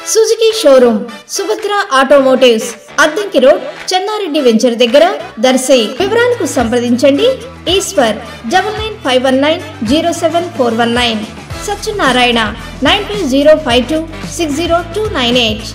Suzuki showroom Subhadra automotives Addanki road Chennareddy venture దగ్గర దర్శి వివరాలకు సంప్రదించండి Eshwar double nine five one nine zero seven four one nine Satyanarayana nine two zero five two six zero two nine eight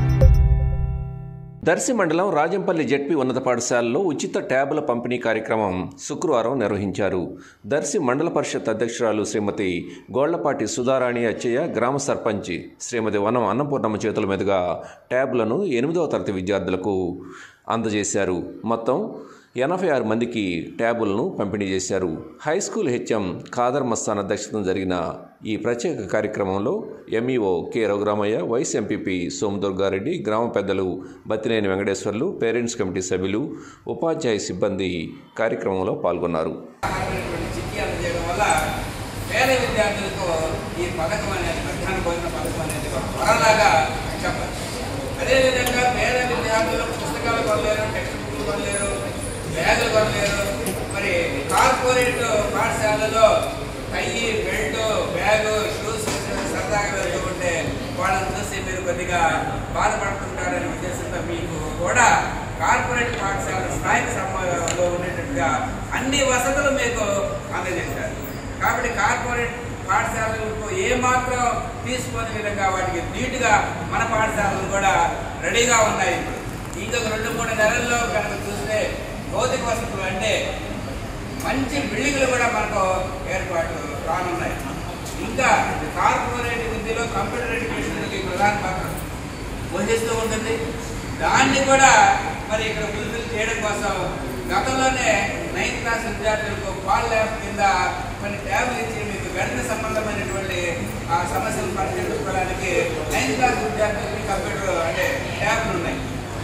Darsi మండలం Rajampalli ZP ఉన్నత పాఠశాలలో ఉచిత ట్యాబుల పంపిణీ కార్యక్రమం శుక్రవారం నిర్వహించారు దర్శి మండల పరిషత్ అధ్యక్షురాలు శ్రీమతి గోళ్లపాటి సుధారాణి అచ్చయ్య గ్రామ సర్పంచ్ శ్రీమతి వనం అన్నపూర్ణమ్మ చేతుల మీదుగా ట్యాబులను ఎనిమిదవ తరగతి విద్యార్థులకు అందజేశారు మొత్తం ఎనభై ఆరు మందికి ట్యాబులను పంపిణీ చేశారు high school HM Khader Mastan అధ్యక్షతన జరిగిన ఈ ప్రత్యేక కార్యక్రమంలో MEO K Raghuramaiah vice MPP Somadurgareddy గ్రామ పెద్దలు బత్తినేని వెంకటేశ్వర్లు పేరెంట్స్ కమిటీ సభ్యులు ఉపాధ్యాయ సిబ్బంది కార్యక్రమంలో పాల్గొన్నారు అనేటువంటి చిట్టి అందజేయడం వల్ల పేద విద్యార్థులకు ఈ పథకం అనేది మధ్యాహ్న భోజన పథకం అనేది ఒక వరలాగా చెప్పచ్చు అదేవిధంగా పేద విద్యార్థులు పుస్తకాలు కొనలేరు టెక్స్ట్ బుక్లు కొనలేరు బ్యాగులు కొనలేరు మరి కార్పొరేట్ పాఠశాలలో టై బెల్ట్ బ్యాగు షూస్ సరదాగా వెళ్తూ ఉంటే వాళ్ళని చూసి మీరు కొద్దిగా బాధపడుతుంటారనే ఉద్దేశంతో మీకు కూడా కార్పొరేట్ పాఠశాల స్థాయిక సమయంలో ఉండేటట్టుగా అన్ని వసతులు మీకు అందజేశారు కాబట్టి కార్పొరేట్ పాఠశాలలకు ఏమాత్రం తీసుకునే విధంగా వాటికి నీట్గా మన పాఠశాలలు కూడా రెడీగా ఉన్నాయి ఇప్పుడు ఇంకొక రెండు మూడు నెలల్లో కనుక చూస్తే భౌతిక వసతులు అంటే మంచి బిల్డింగ్లు కూడా మనకు ఏర్పాటు రానున్నాయి ఇంకా కార్పొరేట్ విద్యలో కంప్యూటర్ ఎడ్యుకేషన్కి ప్రధాన పాత్ర వహిస్తూ ఉంటుంది దాన్ని కూడా మరి ఇక్కడ ఫుల్ఫిల్ చేయడం కోసం గతంలోనే నైన్త్ క్లాస్ విద్యార్థులకు పాల్ ల్యాబ్ కింద కొన్ని ట్యాబ్లు ఇచ్చి మీకు గణిత సంబంధమైనటువంటి ఆ సమస్యలు పరిష్కరించుకోవడానికి నైన్త్ క్లాస్ విద్యార్థులకి కంప్యూటర్ అంటే ట్యాబ్లు ఉన్నాయి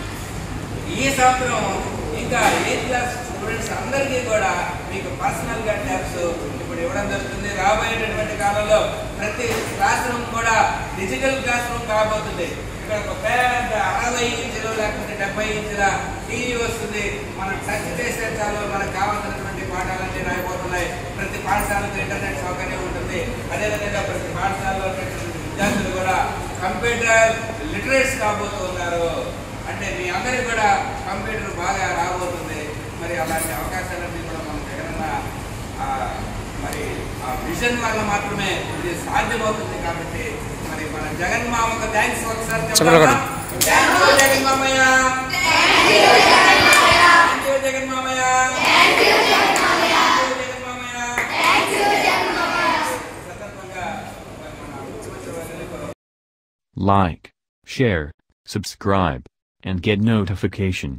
ఈ సంవత్సరం ఇంకా ఎయిత్ క్లాస్ స్టూడెంట్స్ అందరికీ కూడా మీకు పర్సనల్ గా ట్యాబ్స్ ఇప్పుడు ఇవ్వడం జరుగుతుంది రాబోయేటటువంటి కాలంలో ప్రతి క్లాస్ రూమ్ కూడా డిజిటల్ క్లాస్ రూమ్ కాబోతుంది ఇక్కడ ఒక పెద్ద అరవై ఇంచులు లేకపోతే డెబ్బై ఇంచుల టీవీ వస్తుంది మనం టచ్ చేస్తే చాలు మనకు కావాల్సినటువంటి పాఠాలన్నీ రాయిపోతున్నాయి ప్రతి పాఠశాలకు ఇంటర్నెట్ సౌకర్యం ఉంటుంది అదేవిధంగా ప్రతి పాఠశాలలో ఉన్నటువంటి విద్యార్థులు కూడా కంప్యూటర్ లిటరేట్స్ కాబోతున్నారు అంటే మీ అందరికి కూడా కంప్యూటర్ బాగా రాబోతుంది మరి అలాంటి అవకాశాలన్నీ కూడా మనం జగనన్న ఆ, మరి ఆ విజన్ వల్ల మాత్రమే ఇది సాధ్యమవుతుంది కాబట్టి మరి మన జగన్ మామకు థ్యాంక్స్ ఒకసారి చెప్పాలా? Thank you, జగన్ మామయ్య Thank you, జగన్ మామయ్య Thank you, జగన్ మామయ్య ఈ సందర్భంగా మరి మన ముఖ్యమంత్రి వర్యులకు Like, share, subscribe, and get notification.